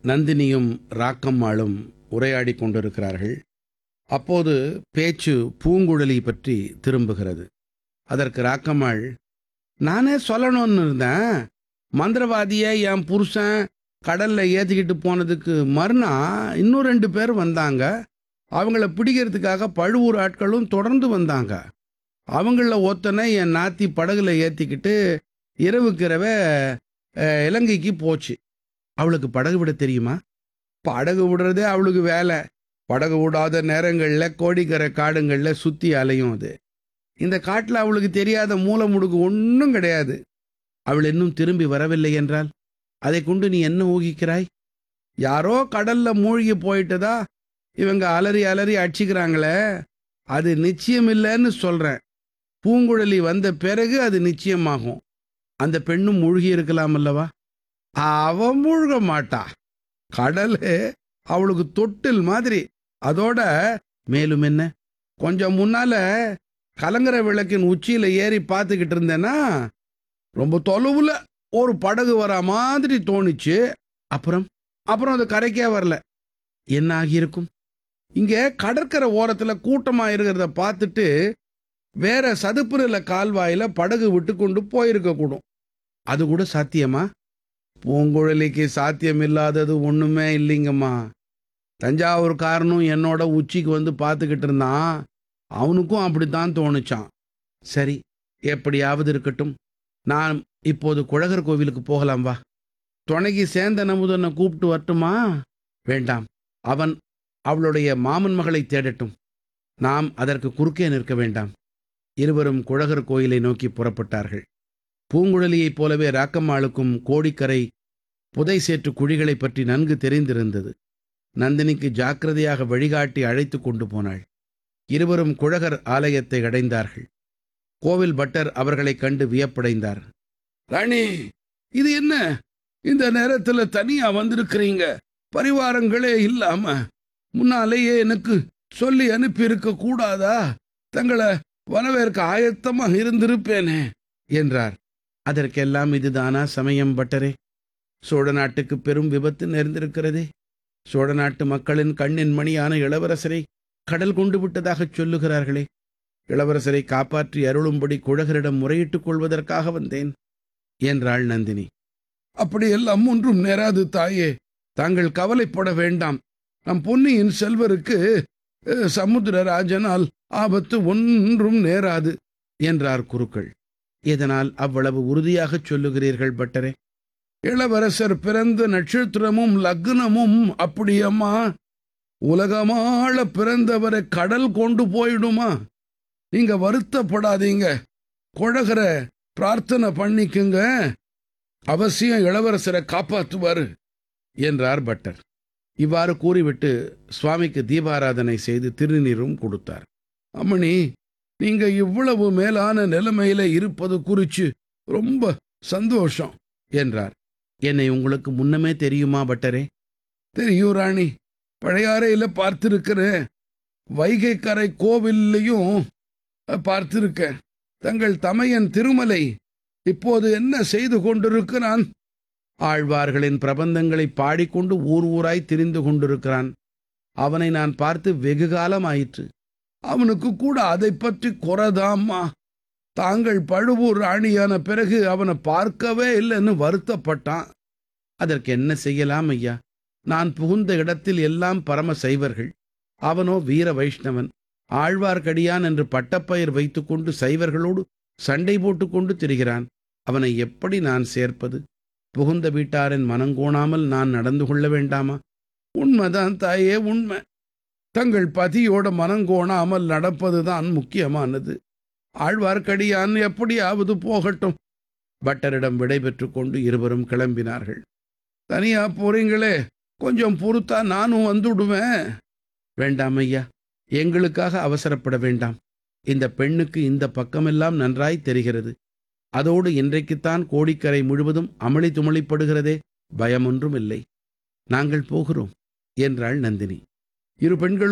நந்தினியும் ராக்கம்மாளும் உரையாடிக் கொண்டிருக்கிறார்கள் அப்போது பேச்சு பூங்குழலி பற்றி திரும்புகிறது அதற்கு ராக்கம்மாள் நானே சொல்லணும்னு இருந்தேன் மந்திரவாதியை என் புருஷன் கடல்ல ஏத்திக்கிட்டு போனதுக்கு மறுநாள் இன்னும் ரெண்டு பேர் வந்தாங்க அவங்கள பிடிக்கிறதுக்காக பழுவூர் ஆட்களும் தொடர்ந்து வந்தாங்க அவங்கள ஒத்தனை என் நாத்தி படகுல ஏத்திக்கிட்டு இரவுக்கிரவே அஹ், இலங்கைக்கு போச்சு அவளுக்கு படகு விட தெரியுமா படகு விடுறதே அவளுக்கு வேலை படகு விடாத நேரங்களில் கோடிக்கரை காடுங்களில் சுற்றி அலையும் அது இந்த காட்டில் அவளுக்கு தெரியாத மூல முடுக்கு ஒன்றும் கிடையாது அவள் இன்னும் திரும்பி வரவில்லை என்றால் அதை கொண்டு நீ என்ன ஊகிக்கிறாய் யாரோ கடல்ல மூழ்கி போயிட்டதா இவங்க அலறி அலறி அடிச்சுக்கிறாங்களே அது நிச்சயம் இல்லைன்னு சொல்றேன் பூங்குழலி வந்த பிறகு அது நிச்சயமாகும் அந்த பெண்ணும் மூழ்கி இருக்கலாம் அல்லவா அவ மூழ்க மாட்டா கடலு அவளுக்கு தொட்டில் மாதிரி அதோட மேலும் என்ன கொஞ்சம் முன்னால கலங்கர விளக்கின் உச்சியில ஏறி பார்த்துக்கிட்டு இருந்தேன்னா ரொம்ப தொலைவுல ஒரு படகு வர மாதிரி தோணுச்சு அப்புறம் அப்புறம் அது கரைக்கே வரல என்ன ஆகியிருக்கும் இங்க கடற்கரை ஓரத்துல கூட்டமா இருக்கிறத பார்த்துட்டு வேற சதுப்பு நில கால்வாயில படகு விட்டு கொண்டு போயிருக்க கூடும் அது கூட சாத்தியமா பூங்குழலிக்கு சாத்தியம் இல்லாதது ஒண்ணுமே இல்லைங்கம்மா தஞ்சாவூர்காரனும் என்னோட உச்சிக்கு வந்து பார்த்துக்கிட்டு இருந்தான் அவனுக்கும் அப்படித்தான் தோணுச்சான் சரி எப்படியாவது இருக்கட்டும் நான் இப்போது குழகர் கோவிலுக்கு போகலாம் வா துணைக்கு சேந்த நமுதனை கூப்பிட்டு வரட்டுமா வேண்டாம் அவன் அவளுடைய மாமன் மகளை தேடட்டும் நாம் அதற்கு குறுக்கே நிற்க வேண்டாம் இருவரும் குழகர் கோயிலை நோக்கி புறப்பட்டார்கள் பூங்குழலியைப் போலவே ராக்கம்மாளுக்கும் கோடிக்கரை புதை சேற்று குழிகளைப் பற்றி நன்கு தெரிந்திருந்தது நந்தினிக்கு ஜாக்கிரதையாக வழிகாட்டி அழைத்து கொண்டு போனாள் இருவரும் குழகர் ஆலயத்தை அடைந்தார்கள் கோவில் பட்டர் அவர்களைக் கண்டு வியப்படைந்தார் ராணி இது என்ன இந்த நேரத்துல தனியா வந்திருக்கிறீங்க பரிவாரங்களே இல்லாம முன்னாலேயே எனக்கு சொல்லி அனுப்பி இருக்க கூடாதா தங்களை வரவேற்க ஆயத்தமா இருந்திருப்பேனே என்றார் அதற்கெல்லாம் இதுதானா சமயம் பட்டரே சோழ நாட்டுக்கு பெரும் விபத்து நேர்ந்திருக்கிறதே சோழ நாட்டு மக்களின் கண்ணின் மணியான இளவரசரை கடல் கொண்டு விட்டதாகச் சொல்லுகிறார்களே இளவரசரை காப்பாற்றி அருளும்படி குழகரிடம் முறையிட்டுக் கொள்வதற்காக வந்தேன் என்றாள் நந்தினி அப்படியெல்லாம் ஒன்றும் நேராது தாயே தாங்கள் கவலைப்பட வேண்டாம் நம் பொன்னியின் செல்வருக்கு அஹ், சமுத்திரராஜனால் ஆபத்து ஒன்றும் நேராது என்றார் குருக்கள் இதனால் அவ்வளவு உறுதியாகச் சொல்லுகிறீர்கள் பட்டரே இளவரசர் பிறந்த நட்சத்திரமும் லக்னமும் அப்படியம்மா உலகமாள பிறந்தவரை கடல் கொண்டு போயிடுமா நீங்க வருத்தப்படாதீங்க குழகர பிரார்த்தனை பண்ணிக்குங்க அவசியம் இளவரசரை காப்பாற்றுவாரு என்றார் பட்டர் இவ்வாறு கூறிவிட்டு சுவாமிக்கு தீபாராதனை செய்து திருநீரும் கொடுத்தார் அம்மணி நீங்க இவ்வளவு மேலான நிலைமையில இருப்பது குறிச்சு ரொம்ப சந்தோஷம் என்றார் என்னை உங்களுக்கு முன்னமே தெரியுமா பட்டரே தெரியும் ராணி பழையாறையில பார்த்திருக்கிறேன் வைகை கரை கோவில்லையும் பார்த்திருக்கேன் தங்கள் தமையன் திருமலை இப்போது என்ன செய்து கொண்டிருக்கிறான் ஆழ்வார்களின் பிரபந்தங்களை பாடிக்கொண்டு ஊர் ஊராய் திரிந்து கொண்டிருக்கிறான் அவனை நான் பார்த்து வெகு காலம் ஆயிற்று அவனுக்கு கூட அதை பற்றி குறைதாம்மா தாங்கள் பழுவூர் ராணியான பிறகு அவனை பார்க்கவே இல்லைன்னு வருத்தப்பட்டான் அதற்கு என்ன செய்யலாம் ஐயா நான் புகுந்த இடத்தில் எல்லாம் பரம சைவர்கள் அவனோ வீர வைஷ்ணவன் ஆழ்வார்க்கடியான் என்று பட்டப்பெயர் வைத்துக்கொண்டு சைவர்களோடு சண்டை போட்டுக்கொண்டு திரிகிறான் அவனை எப்படி நான் சேர்ப்பது புகுந்த வீட்டாரின் மனங்கோணாமல் நான் நடந்து கொள்ள வேண்டாமா உண்மைதான் தாயே உண்மை தங்கள் பதியோட மனங்கோணாமல் நடப்பதுதான் முக்கியமானது ஆழ்வார்க்கடியான் எப்படியாவது போகட்டும் பட்டரிடம் விடை கொண்டு இருவரும் கிளம்பினார்கள் தனியா போறீங்களே கொஞ்சம் பொறுத்தா நானும் வந்துடுவேன் வேண்டாம் ஐயா எங்களுக்காக அவசரப்பட வேண்டாம் இந்த பெண்ணுக்கு இந்த பக்கமெல்லாம் நன்றாய் தெரிகிறது அதோடு இன்றைக்குத்தான் கோடிக்கரை முழுவதும் அமளி துமளிப்படுகிறதே பயமொன்றும் இல்லை நாங்கள் போகிறோம் என்றாள் நந்தினி இரு பெண்களும்